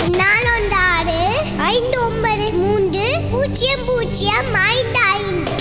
நாலொன்று ஆறு ஐந்து ஒன்பது மூன்று பூஜ்ஜியம் பூஜ்ஜியம் ஐந்து ஐந்து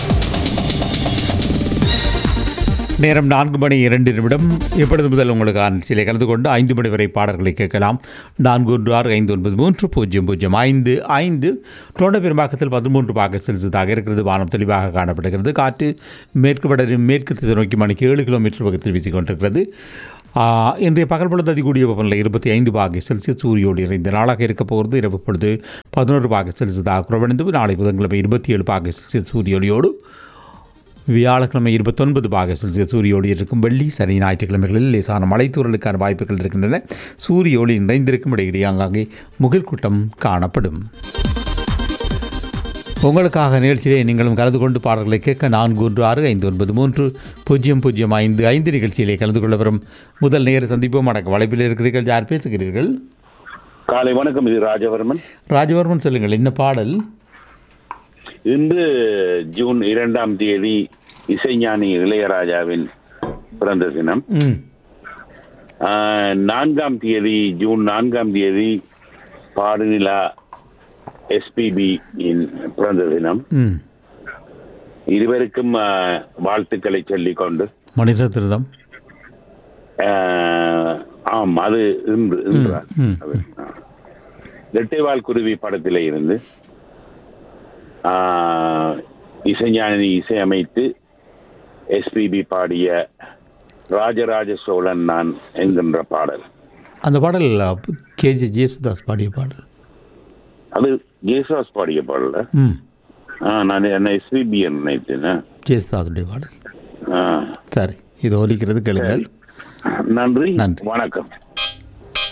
நேரம் நான்கு மணி இரண்டு நிமிடம் இப்பொழுது முதல் உங்களுக்கான சிலை கலந்து கொண்டு ஐந்து மணி வரை பாடல்களை கேட்கலாம் நான்கு ஒன்று ஆறு ஐந்து ஒன்பது மூன்று பூஜ்ஜியம் பூஜ்ஜியம் ஐந்து ஐந்து டொண்ட பெரும்பாக்கத்தில் பதிமூன்று பாக செல்சியஸாக இருக்கிறது வானம் தெளிவாக காணப்படுகிறது காற்று மேற்கு வட மேற்கு திசை நோக்கி மணிக்கு ஏழு கிலோமீட்டர் வேகத்தில் வீசிக்கொண்டிருக்கிறது ஆ, இன்றைய பகல் பொழுது அதிகூடிய வெப்பநிலை இருபத்தி ஐந்து பாக செல்சியஸ் சூரியோடு இறைந்த நாளாக இருக்கப் போகிறது இரவு பொழுது பதினோரு பாக செல்சியஸாக குறைவடைந்து நாளை புதன்கிழமை இருபத்தி ஏழு பாக செல்சியஸ் சூரியோடியோடு வியாழக்கிழமை இருபத்தொன்பது பாக செல்சியஸ் சூரிய ஒளி இருக்கும் வெள்ளி சனி ஞாயிற்றுக்கிழமைகளில் லேசான மலைத்தூரலுக்கான வாய்ப்புகள் இருக்கின்றன சூரிய ஒளி நிறைந்திருக்கும் இடையிடையே ஆங்காங்கே முகில்கூட்டம் காணப்படும் உங்களுக்காக நிகழ்ச்சியிலே நீங்களும் கலந்து கொண்டு பாடல்களை கேட்க நான்கு ஒன்று ஆறு ஐந்து ஒன்பது மூன்று பூஜ்ஜியம் பூஜ்ஜியம் ஐந்து ஐந்து நிகழ்ச்சியிலே கலந்து கொள்ள வரும் முதல் நேர சந்திப்போம் அடக்க வளைப்பில் இருக்கிறீர்கள் யார் பேசுகிறீர்கள் காலை வணக்கம் இது ராஜவர்மன் ராஜவர்மன் சொல்லுங்கள் என்ன பாடல் இன்று ஜூன் இரண்டாம் தேதி இசைஞானி இளையராஜாவின் பிறந்த தினம் ம் ஆஹ், நான்காம் தேதி ஜூன் நான்காம் தேதி பாடுநிலா எஸ்பிபி இன் பிறந்த தினம் ம் இருவருக்கும் ஆஹ், வாழ்த்துக்களை சொல்லிக்கொண்டு மணிரத்னம் ஆஹ், ஆம் அது இன்று இன்று ம். அது, ஆ. இரட்டைவால் குருவி படத்திலே இருந்து ஆஹ், இசைஞானி இசையமைத்து எஸ்பிபி பாடிய ராஜராஜ சோழன் நான் என்கின்ற பாடல் அந்த பாடல் கேஜே ஜேசுதாஸ் பாடிய பாடல் அது ஜேசுதாஸ் பாடிய பாடல ம் ஆ, நான் என்ன எஸ்பிபி நினைத்தேன் ஜேசுதாஸுடைய பாடல் ஆ. சரி இது ஒலிக்கிறது கேளுங்கள் நன்றி நன்றி. வணக்கம்